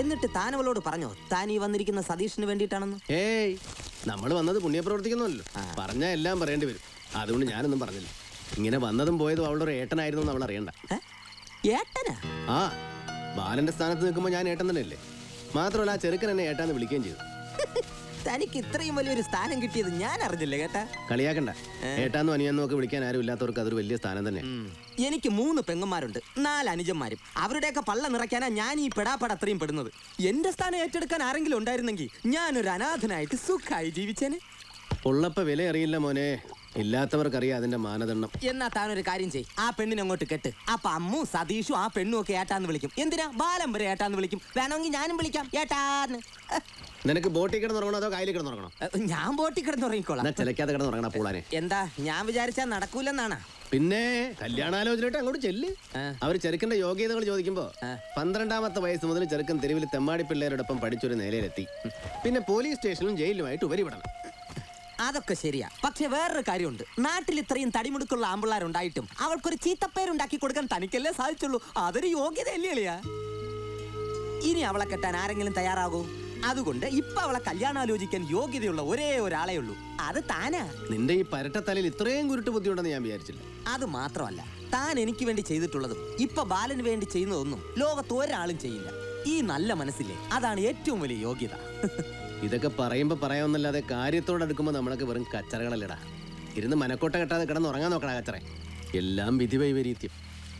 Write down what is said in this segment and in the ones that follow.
എന്നിട്ട് താൻ അവളോട് പറഞ്ഞോ താൻ ഈ വന്നിരിക്കുന്ന സതീഷിന് വേണ്ടിയിട്ടാണെന്ന് ഏയ് നമ്മൾ വന്നത് പുണ്യപ്രവർത്തിക്കുന്നല്ലോ പറഞ്ഞാൽ എല്ലാം പറയേണ്ടി വരും അതുകൊണ്ട് ഞാനൊന്നും പറഞ്ഞില്ല ഇങ്ങനെ വന്നതും പോയതും അവളുടെ ഒരു ഏട്ടനായിരുന്നു എന്ന് അവൾ അറിയണ്ട ഏ? ഏട്ടനാ ആ ബാലന്റെ സ്ഥാനത്ത് നിൽക്കുമ്പോൾ ഞാൻ ഏട്ടൻ തന്നെയല്ലേ മാത്രമല്ല ആ ചെറുക്കൻ എന്നെ ഏട്ടാന്ന് വിളിക്കുകയും ചെയ്തു തനിക്ക് ഇത്രയും വലിയൊരു സ്ഥാനം കിട്ടിയത് ഞാൻ അറിഞ്ഞില്ല കേട്ടാ കളിയാക്കണ്ട ഏട്ടാന്നും അനിയന്നും ഒക്കെ വിളിക്കാൻ ആരും ഇല്ലാത്തവർക്ക് അതൊരു വലിയ സ്ഥാനം തന്നെ എനിക്ക് മൂന്ന് പെങ്ങന്മാരുണ്ട് നാല് അനുജന്മാരും അവരുടെയൊക്കെ പള്ള നിറയ്ക്കാനാ ഞാൻ ഈ പെടാപ്പട അത്രയും പെടുന്നത് എന്റെ സ്ഥാനം ഏറ്റെടുക്കാൻ ആരെങ്കിലും ഉണ്ടായിരുന്നെങ്കിൽ ഞാനൊരു അനാഥനായിട്ട് സുഖമായി ജീവിച്ചേനെ ഉള്ളപ്പ വില അറിയില്ല മോനെ ഇല്ലാത്തവർക്കറിയാം അതിന്റെ മാനദണ്ഡം എന്നാ താനൊരു കാര്യം ചെയ് ആ പെണ്ണിനെ അങ്ങോട്ട് കെട്ട് അപ്പൊ അമ്മു സതീഷും ആ പെണ്ണും ഒക്കെ ഏട്ടാന്ന് വിളിക്കും എന്തിനാ ബാലം വരെ ഏട്ടാന്ന് വിളിക്കും വേണമെങ്കിൽ ഞാനും വിളിക്കാം ഏട്ടാന്ന് നിനക്ക് ബോട്ടിൽ കിടന്നുറങ്ങണോ അതോ കായലിൽ കിടന്നുറങ്ങണോ ഏ, ഞാൻ ബോട്ടി കിടന്നുറങ്ങിക്കോളാം എന്നാ ചിലക്കാതെ കിടന്നുറങ്ങണ പൂളാനെ എന്താ ഞാൻ വിചാരിച്ചാ നടക്കൂലെന്നാണ് പിന്നെ കല്യാണാലോചനയായിട്ട് അങ്ങോട്ട് ചെല്ല് ആ. അവർ ചെറുക്കന്റെ യോഗ്യതകൾ ചോദിക്കുമ്പോ പന്ത്രണ്ടാമത്തെ വയസ്സ് മുതൽ ചെറുക്കൻ തെരുവിൽ തെമ്മാടി പിള്ളേരോടൊപ്പം പഠിച്ചൊരു നിലയിലെത്തി പിന്നെ പോലീസ് സ്റ്റേഷനിലും ജയിലിലുമായിട്ട് ഉപരിപെടണം അതൊക്കെ ശരിയാ പക്ഷെ വേറൊരു കാര്യമുണ്ട് നാട്ടിൽ ഇത്രയും തടിമുടുക്കുള്ള ആമ്പിള്ളാരുണ്ടായിട്ടും അവൾക്കൊരു ചീത്തപ്പേരുണ്ടാക്കി കൊടുക്കാൻ തനിക്കല്ലേ സാധിച്ചുള്ളൂ അതൊരു യോഗ്യതയല്ലേ അളിയാ ഇനി അവളെ കെട്ടാൻ ആരെങ്കിലും തയ്യാറാകൂ അതുകൊണ്ട് ഇപ്പൊ അവളെ കല്യാണാലോചിക്കാൻ യോഗ്യതയുള്ള ഒരേ ഒരാളേ ഉള്ളൂ അത് താനാ നിന്റെ ഈ പരട്ടത്തലയിൽ ഇത്രയും കുരുട്ട് ബുദ്ധിയുണ്ടെന്ന് ഞാൻ വിചാരിച്ചില്ല അത് മാത്രമല്ല താൻ എനിക്ക് വേണ്ടി ചെയ്തിട്ടുള്ളതും ഇപ്പൊ ബാലന് വേണ്ടി ചെയ്യുന്നതൊന്നും ലോകത്ത് ഒരാളും ചെയ്യില്ല ഈ നല്ല മനസ്സിലെ അതാണ് ഏറ്റവും വലിയ യോഗ്യത ഇതൊക്കെ പറയുമ്പോ പറയാമെന്നല്ലാതെ കാര്യത്തോട് അടുക്കുമ്പോ നമ്മളൊക്കെ വെറും കച്ചറകളല്ലടാ ഇരുന്ന് മനക്കോട്ട കെട്ടാതെ കിടന്ന് ഉറങ്ങാൻ നോക്കടാ കച്ചറ എല്ലാം വിധി വൈപരീത്യം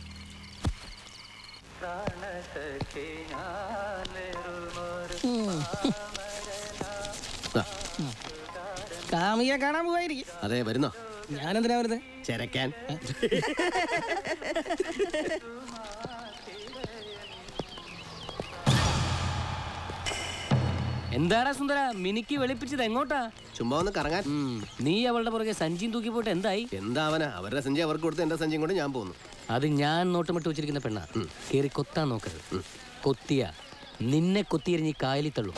ദാ, കാമിയെ കാണാൻ പോവായിരിക്കും അതെ വരുന്നോ ഞാനെന്തിനാ വരുന്നത് ചെരക്കാൻ എന്താടാ സുന്ദര മിനിക്ക് വെളുപ്പിച്ചത് എങ്ങോട്ടാ ചുമ്മാ ഒന്ന് കറങ്ങാൻ ഉം, നീ അവളുടെ പുറകെ സഞ്ചിയും തൂക്കി പോയിട്ട് എന്തായി എന്താവനാ അവരുടെ സഞ്ചി അവർക്ക് കൊടുത്ത് എന്റെ സഞ്ചിയും കൊണ്ട് ഞാൻ പോകുന്നു അത് ഞാൻ നോട്ടമിട്ട് വെച്ചിരിക്കുന്ന പെണ്ണാ കേറി കൊത്താൻ നോക്കരുത് കൊത്തിയ നിന്നെ കൊത്തിയെറിഞ്ഞ് കായലി തള്ളു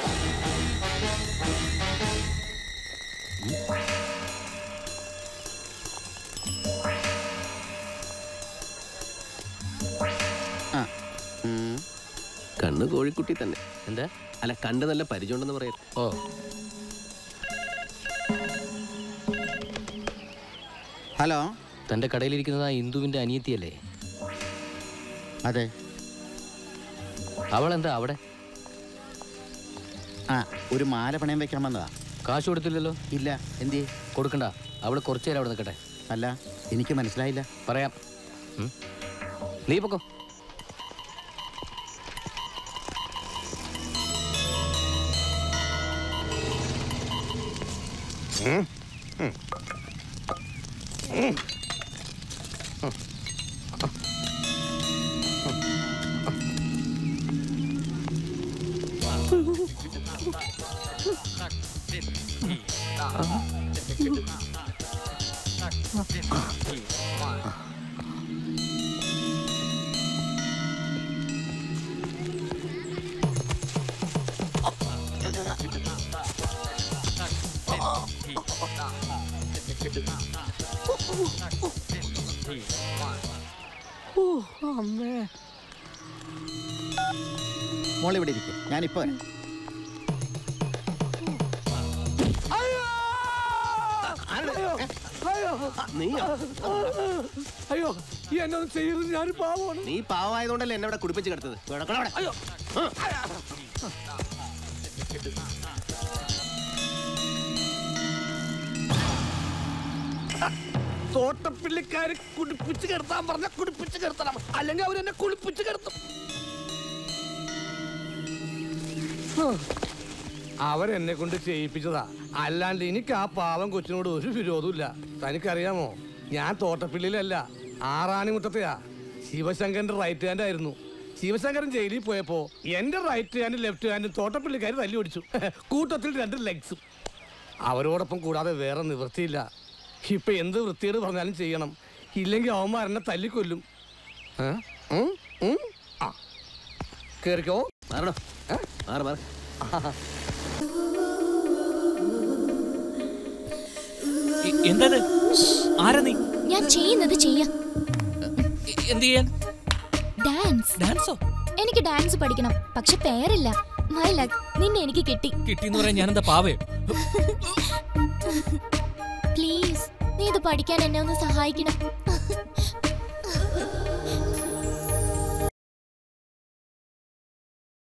കണ്ണ് കോഴിക്കുട്ടി തന്നെ എന്താ അല്ല കണ്ട് നല്ല പരിചയമുണ്ടെന്ന് പറയാം ഓ ഹലോ തന്റെ കടയിലിരിക്കുന്നത് ആ ഹിന്ദുവിന്റെ അനിയത്തിയല്ലേ അതെ അവൾ എന്താ അവിടെ ആ ഒരു മാല പണയം വെക്കണം വന്നതാ കാശ് കൊടുത്തില്ലല്ലോ ഇല്ല എന്തി കൊടുക്കണ്ട അവള് കുറച്ചു നേരം അവിടെ നിൽക്കട്ടെ അല്ല എനിക്ക് മനസ്സിലായില്ല പറയാം ഉം. നീ പൊക്കോ മോൾ ഇവിടെ ഇരിക്കും ഞാനിപ്പോ വരാം നീയോ അയ്യോ ഈ എന്നെ ഒന്നും ചെയ്യരുത് ഞാൻ പാവമാണ് നീ പാവമായതുകൊണ്ടല്ലേ എന്നെ ഇവിടെ കുടിപ്പിച്ച് കിടത്തത് കിടക്കണം അവിടെ. തോട്ടപ്പിള്ളിക്കാര് കുടിപ്പിച്ച് കിടത്താൻ പറഞ്ഞ കുടിപ്പിച്ച് കിടത്തണം അല്ലെങ്കിൽ അവരെന്നെ കുളിപ്പിച്ച് കിടത്തും അവരെന്നെ കൊണ്ട് ചെയ്യിപ്പിച്ചതാ അല്ലാണ്ട് എനിക്ക് ആ പാവം കൊച്ചിനോട് ഒരു വിരോധമില്ല തനിക്കറിയാമോ ഞാൻ തോട്ടപ്പിള്ളിയിലല്ല ആറാണിമുട്ടത്തെയാ ശിവശങ്കരന്റെ റൈറ്റ് ഹാൻഡ് ആയിരുന്നു ശിവശങ്കരൻ ജയിലിൽ പോയപ്പോ എന്റെ റൈറ്റ് ഹാൻഡും ലെഫ്റ്റ് ഹാൻഡും തോട്ടപ്പള്ളിക്കാർ തല്ലി ഓടിച്ചു കൂട്ടത്തിൽ രണ്ട് ലെഗ്സും അവരോടൊപ്പം കൂടാതെ വേറെ നിവൃത്തിയില്ല ഇപ്പൊ എന്ത് വൃത്തിയോട് പറഞ്ഞാലും ചെയ്യണം ഇല്ലെങ്കിൽ അവന്മാർ എന്നെ തല്ലിക്കൊല്ലും ഏ? ഉം? ഉം? ആ. കേറിക്കോ മാറണോ മാറ് മാറ് എന്തത് ആരാ നീ ഞാൻ ചെയ്യുന്നത് ചെയ്യാം എന്ത് ചെയ്യാൻ ഡാൻസ് ഡാൻസോ എനിക്ക് ഡാൻസ് പഠിക്കണം പക്ഷെ പേരില്ല മൈ ലക്ക് നിന്നെ എനിക്ക് കിട്ടി കിട്ടിയെന്ന് പറയാൻ ഞാനെന്താ പാവേ പ്ലീസ് നീ ഇത് പഠിക്കാൻ എന്നെ ഒന്ന് സഹായിക്കണം